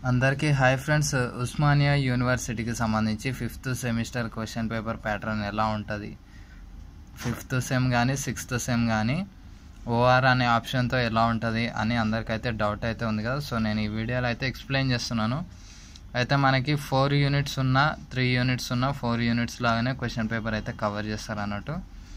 అందరికీ hi friends Osmania యూనివర్సిటీకి సంబంధించి fifth semester question paper pattern ఎలా ఉంటుంది ఫిఫ్త్ సెమ్ కానీ సిక్స్త్ సెమ్ కానీ ఓఆర్ అనే ఆప్షన్తో ఎలా ఉంటుంది అని అందరికైతే డౌట్ అయితే ఉంది కదా సో నేను ఈ వీడియోలో అయితే ఎక్స్ప్లెయిన్ చేస్తున్నాను అయితే మనకి ఫోర్ యూనిట్స్ ఉన్న త్రీ యూనిట్స్ ఉన్న ఫోర్ యూనిట్స్ లాగానే క్వశ్చన్ పేపర్ అయితే కవర్ చేస్తారు అన్నట్టు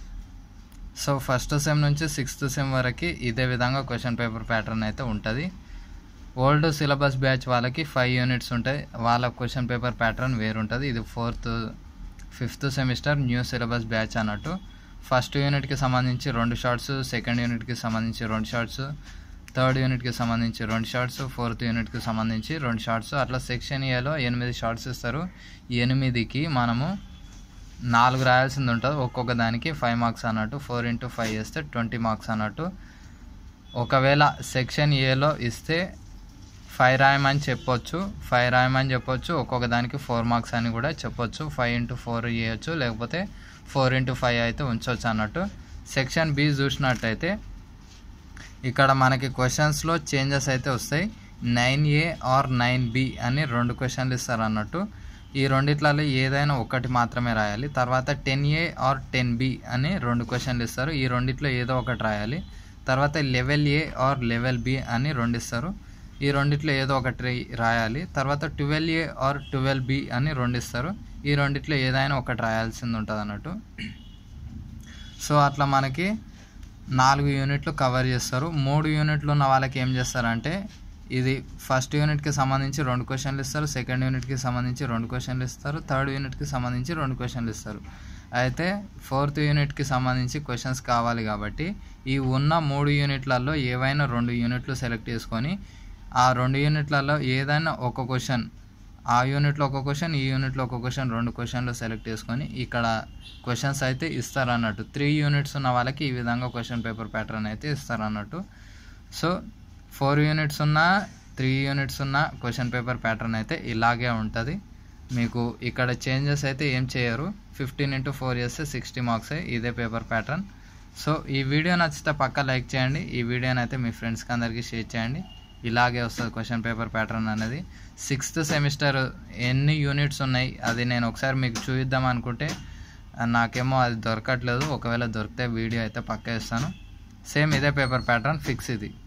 సో ఫస్ట్ సెమ్ నుంచి సిక్స్త్ సెమ్ వరకు ఇదే విధంగా క్వశ్చన్ పేపర్ ప్యాటర్న్ అయితే ఉంటుంది ఓల్డ్ సిలబస్ బ్యాచ్ వాళ్ళకి ఫైవ్ యూనిట్స్ ఉంటాయి వాళ్ళ క్వశ్చన్ పేపర్ ప్యాటర్న్ వేరుంటుంది ఇది fourth fifth semester new syllabus batch అన్నట్టు ఫస్ట్ యూనిట్కి సంబంధించి రెండు షార్ట్స్ సెకండ్ యూనిట్కి సంబంధించి రెండు షార్ట్స్ థర్డ్ యూనిట్కి సంబంధించి రెండు షార్ట్స్ ఫోర్త్ యూనిట్కి సంబంధించి రెండు షార్ట్స్ అట్లా సెక్షన్ ఏలో ఎనిమిది షార్ట్స్ ఇస్తారు ఎనిమిదికి మనము నాలుగు రాయాల్సింది ఉంటుంది ఒక్కొక్క దానికి ఫైవ్ మార్క్స్ అన్నట్టు ఫోర్ ఇంటూ ఫైవ్ చేస్తే ట్వంటీ మార్క్స్ అన్నట్టు ఒకవేళ సెక్షన్ ఏలో ఇస్తే ఫైవ్ రాయమని చెప్పొచ్చు ఫైవ్ రాయమని చెప్పొచ్చు ఒక్కొక్క దానికి ఫోర్ మార్క్స్ అని కూడా చెప్పొచ్చు ఫైవ్ ఇంటూ ఫోర్ చేయొచ్చు లేకపోతే ఫోర్ ఇంటూ ఫైవ్ అయితే ఉంచవచ్చు అన్నట్టు సెక్షన్ బి చూసినట్టయితే ఇక్కడ మనకి క్వశ్చన్స్లో చేంజెస్ అయితే వస్తాయి nine A or nine B అని రెండు క్వశ్చన్లు ఇస్తారు అన్నట్టు ఈ రెండిట్లలో ఏదైనా ఒకటి మాత్రమే రాయాలి తర్వాత ten A or ten B అని రెండు క్వశ్చన్లు ఇస్తారు ఈ రెండిట్లో ఏదో ఒకటి రాయాలి తర్వాత eleven A or eleven B అని రెండు ఇస్తారు ఈ రెండిట్లో ఏదో ఒకటి రాయాలి తర్వాత twelve A or twelve B అని రెండు ఇస్తారు ఈ రెండిట్లో ఏదైనా ఒకటి రాయాల్సింది ఉంటుంది అన్నట్టు సో అట్లా మనకి నాలుగు యూనిట్లు కవర్ చేస్తారు మూడు యూనిట్లు ఉన్న వాళ్ళకి ఏం చేస్తారంటే ఇది ఫస్ట్ యూనిట్కి సంబంధించి రెండు క్వశ్చన్లు ఇస్తారు సెకండ్ యూనిట్కి సంబంధించి రెండు క్వశ్చన్లు ఇస్తారు థర్డ్ యూనిట్కి సంబంధించి రెండు క్వశ్చన్లు ఇస్తారు అయితే ఫోర్త్ యూనిట్కి సంబంధించి క్వశ్చన్స్ కావాలి కాబట్టి ఈ ఉన్న మూడు యూనిట్లలో ఏవైనా రెండు యూనిట్లు సెలెక్ట్ చేసుకొని ఆ రెండు యూనిట్లలో ఏదైనా ఒక క్వశ్చన్ ఆ యూనిట్లో ఒక క్వశ్చన్ ఈ యూనిట్లో ఒక క్వశ్చన్ రెండు క్వశ్చన్లు సెలెక్ట్ చేసుకొని ఇక్కడ క్వశ్చన్స్ అయితే ఇస్తారన్నట్టు త్రీ యూనిట్స్ ఉన్న వాళ్ళకి ఈ విధంగా క్వశ్చన్ పేపర్ ప్యాటర్న్ అయితే ఇస్తారన్నట్టు సో ఫోర్ యూనిట్స్ ఉన్న త్రీ యూనిట్స్ ఉన్న క్వశ్చన్ పేపర్ ప్యాటర్న్ అయితే ఇలాగే ఉంటుంది మీకు ఇక్కడ చేంజెస్ అయితే ఏం చేయరు ఫిఫ్టీన్ ఇంటూ ఫోర్ చేస్తే సిక్స్టీ మార్క్స్ ఇదే పేపర్ ప్యాటర్న్ సో ఈ వీడియో నచ్చితే పక్క లైక్ చేయండి ఈ వీడియోని అయితే మీ ఫ్రెండ్స్కి అందరికీ షేర్ చేయండి ఇలాగే వస్తుంది క్వశ్చన్ పేపర్ ప్యాటర్న్ అనేది సిక్స్త్ సెమిస్టర్ ఎన్ని యూనిట్స్ ఉన్నాయి అది నేను ఒకసారి మీకు చూపిద్దాం అనుకుంటే నాకేమో అది దొరకట్లేదు ఒకవేళ దొరికితే వీడియో అయితే పక్క ఇస్తాను సేమ్ ఇదే పేపర్ ప్యాటర్న్ ఫిక్స్ ఇది